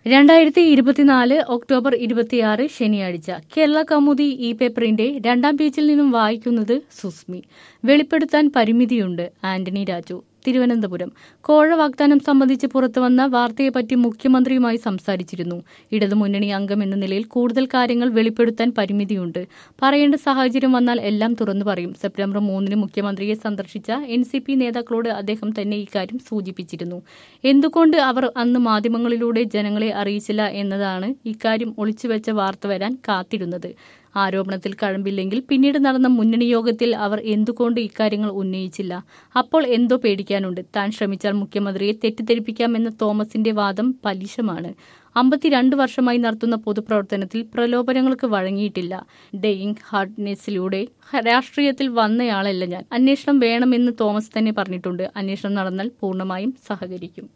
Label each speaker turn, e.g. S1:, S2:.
S1: രണ്ടായിരത്തി ഇരുപത്തിനാല് ഒക്ടോബർ ഇരുപത്തിയാറ് ശനിയാഴ്ച കേരള കൗമുദി ഇ പേപ്പറിന്റെ രണ്ടാം പേജിൽ നിന്നും വായിക്കുന്നത് സുസ്മി വെളിപ്പെടുത്താൻ പരിമിതിയുണ്ട് ആന്റണി രാജു തിരുവനന്തപുരം കോഴ വാഗ്ദാനം സംബന്ധിച്ച് പുറത്തുവന്ന വാർത്തയെപ്പറ്റി മുഖ്യമന്ത്രിയുമായി സംസാരിച്ചിരുന്നു ഇടതുമുന്നണി അംഗം എന്ന നിലയിൽ കൂടുതൽ കാര്യങ്ങൾ വെളിപ്പെടുത്താൻ പരിമിതിയുണ്ട് പറയേണ്ട സാഹചര്യം വന്നാൽ എല്ലാം തുറന്നു പറയും സെപ്റ്റംബർ മൂന്നിന് മുഖ്യമന്ത്രിയെ സന്ദർശിച്ച എൻ സി പി നേതാക്കളോട് അദ്ദേഹം തന്നെ ഇക്കാര്യം സൂചിപ്പിച്ചിരുന്നു എന്തുകൊണ്ട് അവർ അന്ന് മാധ്യമങ്ങളിലൂടെ ജനങ്ങളെ അറിയിച്ചില്ല എന്നതാണ് ഇക്കാര്യം ഒളിച്ചുവെച്ച വാർത്ത വരാൻ കാത്തിരുന്നത് ആരോപണത്തിൽ കഴമ്പില്ലെങ്കിൽ പിന്നീട് നടന്ന മുന്നണി യോഗത്തിൽ അവർ എന്തുകൊണ്ട് ഇക്കാര്യങ്ങൾ ഉന്നയിച്ചില്ല അപ്പോൾ എന്തോ പേടിക്കാനുണ്ട് താൻ ശ്രമിച്ചാൽ മുഖ്യമന്ത്രിയെ തെറ്റിദ്ധരിപ്പിക്കാമെന്ന തോമസിന്റെ വാദം പലിശമാണ് അമ്പത്തിരണ്ട് വർഷമായി നടത്തുന്ന പൊതുപ്രവർത്തനത്തിൽ പ്രലോഭനങ്ങൾക്ക് വഴങ്ങിയിട്ടില്ല ഡെയിങ് ഹാർഡ്നെസ്സിലൂടെ രാഷ്ട്രീയത്തിൽ വന്നയാളല്ല ഞാൻ അന്വേഷണം വേണമെന്ന് തോമസ് തന്നെ പറഞ്ഞിട്ടുണ്ട് അന്വേഷണം നടന്നാൽ പൂർണ്ണമായും സഹകരിക്കും